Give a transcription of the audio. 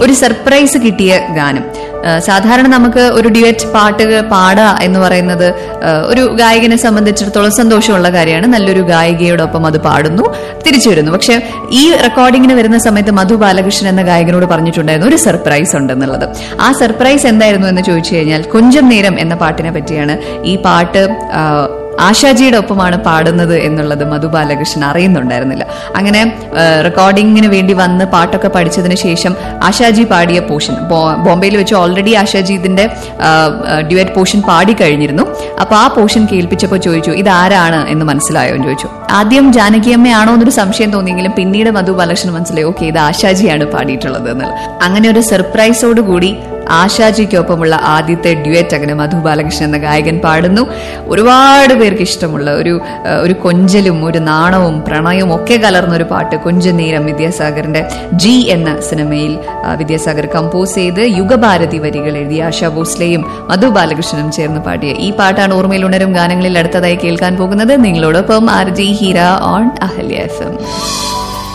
ഒരു സർപ്രൈസ് കിട്ടിയ ഗാനം ആ, സാധാരണ നമുക്ക് ഒരു ഡ്യുവറ്റ് പാട്ട് പാടുക എന്ന് പറയുന്നത് ആ, ഒരു ഗായകനെ സംബന്ധിച്ചിടത്തോളം സന്തോഷമുള്ള കാര്യമാണ് നല്ലൊരു ഗായികയോടൊപ്പം അത് പാടുന്നു തിരിച്ചു വരുന്നു പക്ഷെ ഈ റെക്കോർഡിങ്ങിന് വരുന്ന സമയത്ത് മധു ബാലകൃഷ്ണൻ എന്ന ഗായകനോട് പറഞ്ഞിട്ടുണ്ടായിരുന്നു ഒരു സർപ്രൈസ് ഉണ്ടെന്നുള്ളത് ആ സർപ്രൈസ് എന്തായിരുന്നു എന്ന് ചോദിച്ചു കഴിഞ്ഞാൽ കൊഞ്ചം നേരം എന്ന പാട്ടിനെ പറ്റിയാണ് ഈ പാട്ട് ആ, ആശാജിയുടെ ഒപ്പമാണ് പാടുന്നത് എന്നുള്ളത് മധു ബാലകൃഷ്ണൻ അറിയുന്നുണ്ടായിരുന്നില്ല അങ്ങനെ ആ, റെക്കോർഡിങ്ങിന് വേണ്ടി വന്ന് പാട്ടൊക്കെ പഠിച്ചതിന് ശേഷം ആശാജി പാടിയ പോർഷൻ ബോംബെയിൽ വെച്ച് ഓൾറെഡി ആശാജി ഇതിന്റെ ഡ്യുവറ്റ് പോർഷൻ പാടി കഴിഞ്ഞിരുന്നു അപ്പൊ ആ പോർഷൻ കേൾപ്പിച്ചപ്പോൾ ചോദിച്ചു ഇത് ആരാണ് എന്ന് മനസ്സിലായോ എന്ന് ചോദിച്ചു ആദ്യം ജാനകിയമ്മയാണോ എന്നൊരു സംശയം തോന്നിയെങ്കിലും പിന്നീട് മധു ബാലകൃഷ്ണൻ മനസ്സിലായി ഓക്കെ ഇത് ആശാജിയാണ് പാടിയിട്ടുള്ളത് എന്നുള്ളത് അങ്ങനെ ഒരു സർപ്രൈസോട് കൂടി ആശാജിക്കൊപ്പമുള്ള ആദ്യത്തെ ഡ്യുവറ്റ് അങ്ങനെ മധു ബാലകൃഷ്ണൻ എന്ന ഗായകൻ പാടുന്നു ഒരുപാട് പേർക്ക് ഇഷ്ടമുള്ള ഒരു ആ, ഒരു കൊഞ്ചലും ഒരു നാണവും പ്രണയവും ഒക്കെ കലർന്ന ഒരു പാട്ട് കൊഞ്ചനീരം വിദ്യാസാഗറിന്റെ ജി എന്ന സിനിമയിൽ ആ, വിദ്യാസാഗർ കമ്പോസ് ചെയ്ത് യുഗഭാരതി വരികൾ എഴുതിയ ആശാ ഭോസ്ലെയും മധു ബാലകൃഷ്ണനും ചേർന്ന് പാടിയ ഈ പാട്ടാണ് ഓർമ്മയിൽ ഉണരും ഗാനങ്ങളിൽ അടുത്തതായി കേൾക്കാൻ പോകുന്നത് നിങ്ങളോടൊപ്പം R G Heera on Ahalya F M